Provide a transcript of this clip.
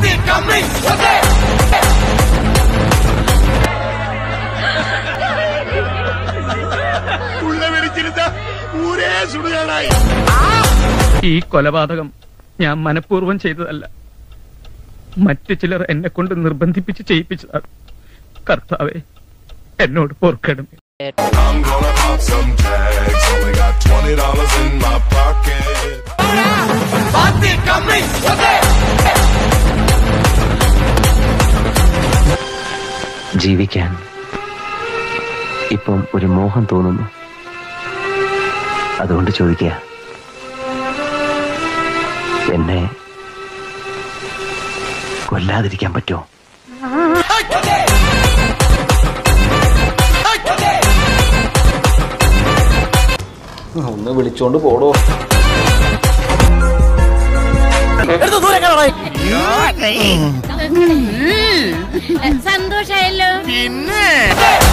ഈ കൊലപാതകം ഞാൻ മനഃപൂർവ്വം ചെയ്തതല്ല മറ്റു ചിലർ എന്നെ കൊണ്ട് നിർബന്ധിപ്പിച്ച് ചെയ്യിപ്പിച്ചതാണ് കർത്താവെ എന്നോട് പൊറുക്കണം I'm gonna pop some tags. Only got twenty dollars in my pocket. ജീവിക്കാൻ ഇപ്പം ഒരു മോഹം തോന്നുന്നു അതുകൊണ്ട് ചോദിക്കുക എന്നെ കൊല്ലാതിരിക്കാൻ പറ്റുമോ ഒന്ന് വിളിച്ചോണ്ട് പോടോ സന്തോഷായല്ലോ